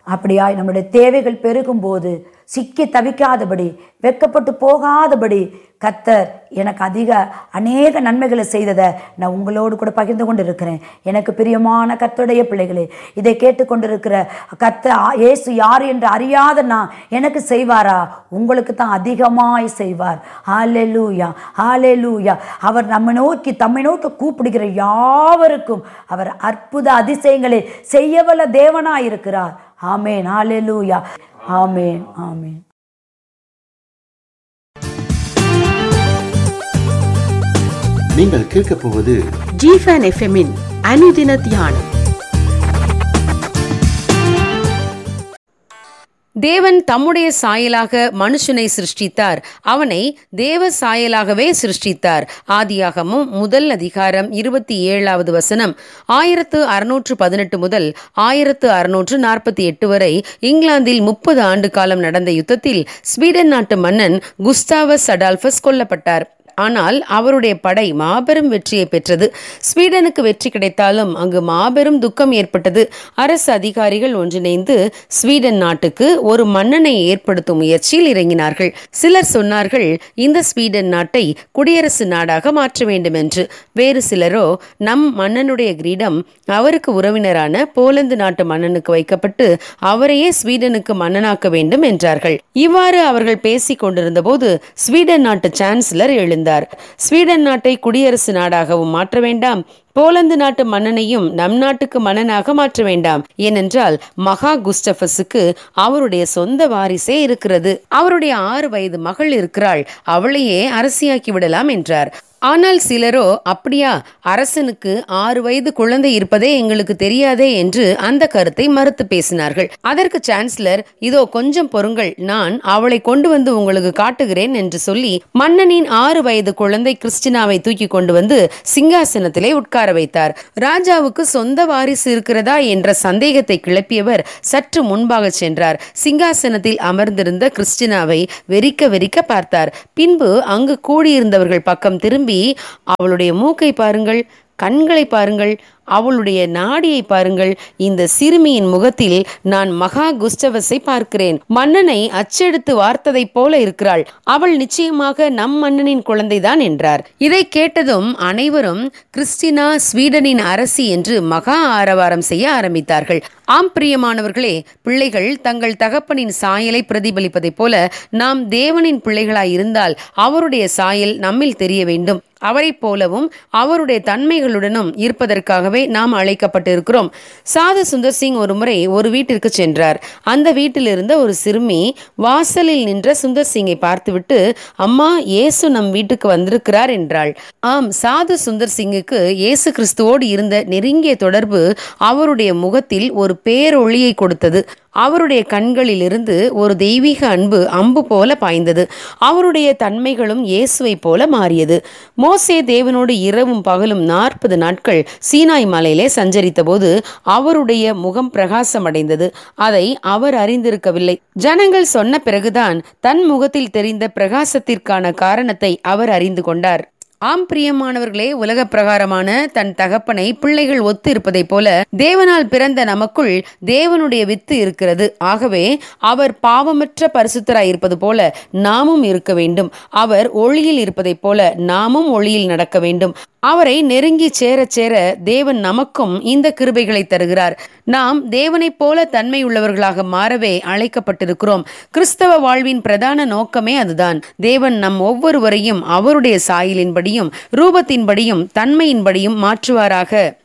அப்படியாய் நம்முடைய தேவைகள் பெருகும் போது சிக்கி தவிக்காதபடி வெட்கப்பட்டு போகாதபடி கத்தர் எனக்கு அதிக அநேக நன்மைகளை செய்ததை நான் உங்களோடு கூட பகிர்ந்து கொண்டு இருக்கிறேன் எனக்கு பிரியமான கத்துடைய பிள்ளைகளே இதை கேட்டுக்கொண்டிருக்கிற கத்த ஆ- இயேசு யார் என்று அறியாத நான் எனக்கு செய்வாரா உங்களுக்கு தான் அதிகமாய் செய்வார் ஹalleluya ஹalleluya அவர் நம்மை நோக்கி தம்மை நோக்கி கூப்பிடுகிற யாவருக்கும் அவர் அற்புத அதிசயங்களை செய்யவல்ல தேவனாய் இருக்கிறார் ஆமேன் ஹalleluya ஆமேன் ஆமேன் நீங்கள் கேட்கப் போவது ஜிஃபன் எஃப்எம்மின் அனுதின தியானம் தேவன் தம்முடைய சாயலாக மனுஷனை சிருஷ்டித்தார் அவனை தேவ சாயலாகவே சிருஷ்டித்தார் ஆதியாகமும் முதல் அதிகாரம் இருபத்தி ஏழாவது வசனம் ஆயிரத்து அறுநூற்று பதினெட்டு முதல் ஆயிரத்து அறுநூற்று நாற்பத்தி எட்டு வரை இங்கிலாந்தில் முப்பது ஆண்டு காலம் நடந்த யுத்தத்தில் ஸ்வீடன் நாட்டு மன்னன் குஸ்தாவஸ் அடால்பஸ் கொல்லப்பட்டார் ஆனால் அவருடைய படை மாபெரும் வெற்றியை பெற்றது ஸ்வீடனுக்கு வெற்றி கிடைத்தாலும் அங்கு மாபெரும் துக்கம் ஏற்பட்டது அரசு அதிகாரிகள் ஒன்றிணைந்து ஸ்வீடன் நாட்டுக்கு ஒரு மன்னனை ஏற்படுத்தும் முயற்சியில் இறங்கினார்கள் சிலர் சொன்னார்கள் இந்த ஸ்வீடன் நாட்டை குடியரசு நாடாக மாற்ற வேண்டும் என்று வேறு சிலரோ நம் மன்னனுடைய கிரீடம் அவருக்கு உறவினரான போலந்து நாட்டு மன்னனுக்கு வைக்கப்பட்டு அவரையே ஸ்வீடனுக்கு மன்னனாக்க வேண்டும் என்றார்கள் இவ்வாறு அவர்கள் பேசிக் கொண்டிருந்த போது ஸ்வீடன் நாட்டு சான்சலர் எழுந்தார் ஸ்வீடன் நாட்டை குடியரசு நாடாகவும் மாற்ற வேண்டாம் போலந்து நாட்டு மன்னனையும் நம் நாட்டுக்கு மன்னனாக மாற்ற வேண்டாம் ஏனென்றால் மகா குஸ்டபஸுக்கு அவருடைய சொந்த வாரிசே இருக்கிறது அவருடைய ஆறு வயது மகள் இருக்கிறாள் அவளையே அரசியாக்கி விடலாம் என்றார் ஆனால் சிலரோ அப்படியா அரசனுக்கு ஆறு வயது குழந்தை இருப்பதே எங்களுக்கு தெரியாதே என்று அந்த கருத்தை மறுத்து பேசினார்கள் அதற்கு சான்சலர் இதோ கொஞ்சம் பொறுங்கள் நான் அவளை கொண்டு வந்து உங்களுக்கு காட்டுகிறேன் என்று சொல்லி மன்னனின் ஆறு வயது குழந்தை கிறிஸ்டினாவை தூக்கி கொண்டு வந்து சிங்காசனத்திலே உட்கார வைத்தார் ராஜாவுக்கு சொந்த வாரிசு இருக்கிறதா என்ற சந்தேகத்தை கிளப்பியவர் சற்று முன்பாக சென்றார் சிங்காசனத்தில் அமர்ந்திருந்த கிறிஸ்டினாவை வெறிக்க வெறிக்க பார்த்தார் பின்பு அங்கு கூடியிருந்தவர்கள் பக்கம் திரும்பி அவளுடைய மூக்கை பாருங்கள் கண்களை பாருங்கள் அவளுடைய நாடியை பாருங்கள் இந்த சிறுமியின் முகத்தில் நான் மகா குஸ்டவஸை பார்க்கிறேன் மன்னனை அச்செடுத்து வார்த்ததைப் போல இருக்கிறாள் அவள் நிச்சயமாக நம் மன்னனின் குழந்தைதான் என்றார் இதை கேட்டதும் அனைவரும் கிறிஸ்டினா ஸ்வீடனின் அரசி என்று மகா ஆரவாரம் செய்ய ஆரம்பித்தார்கள் ஆம் பிரியமானவர்களே பிள்ளைகள் தங்கள் தகப்பனின் சாயலை பிரதிபலிப்பதைப் போல நாம் தேவனின் பிள்ளைகளாய் இருந்தால் அவருடைய சாயல் நம்மில் தெரிய வேண்டும் அவரைப் போலவும் அவருடைய தன்மைகளுடனும் இருப்பதற்காகவே நாம் அழைக்கப்பட்டிருக்கிறோம் சாது சுந்தர் சிங் ஒரு முறை ஒரு வீட்டிற்கு சென்றார் அந்த வீட்டில் இருந்த ஒரு சிறுமி வாசலில் நின்ற சுந்தர் சிங்கை பார்த்துவிட்டு அம்மா இயேசு நம் வீட்டுக்கு வந்திருக்கிறார் என்றாள் ஆம் சாது சுந்தர் சிங்குக்கு இயேசு கிறிஸ்துவோடு இருந்த நெருங்கிய தொடர்பு அவருடைய முகத்தில் ஒரு பேரொளியை கொடுத்தது அவருடைய கண்களிலிருந்து ஒரு தெய்வீக அன்பு அம்பு போல பாய்ந்தது அவருடைய தன்மைகளும் இயேசுவை போல மாறியது மோசே தேவனோடு இரவும் பகலும் நாற்பது நாட்கள் சீனாய் மலையிலே சஞ்சரித்த போது அவருடைய முகம் பிரகாசமடைந்தது அதை அவர் அறிந்திருக்கவில்லை ஜனங்கள் சொன்ன பிறகுதான் தன் முகத்தில் தெரிந்த பிரகாசத்திற்கான காரணத்தை அவர் அறிந்து கொண்டார் ஆம் பிரியமானவர்களே உலக பிரகாரமான தன் தகப்பனை பிள்ளைகள் ஒத்து இருப்பதைப் போல தேவனால் பிறந்த நமக்குள் தேவனுடைய வித்து இருக்கிறது ஆகவே அவர் பாவமற்ற பரிசுத்தராய் இருப்பது போல நாமும் இருக்க வேண்டும் அவர் ஒளியில் இருப்பதைப் போல நாமும் ஒளியில் நடக்க வேண்டும் அவரை நெருங்கி சேரச் சேர தேவன் நமக்கும் இந்த கிருபைகளை தருகிறார் நாம் தேவனைப் போல தன்மை உள்ளவர்களாக மாறவே அழைக்கப்பட்டிருக்கிறோம் கிறிஸ்தவ வாழ்வின் பிரதான நோக்கமே அதுதான் தேவன் நம் ஒவ்வொருவரையும் அவருடைய சாயலின்படியும் ரூபத்தின்படியும் தன்மையின்படியும் மாற்றுவாராக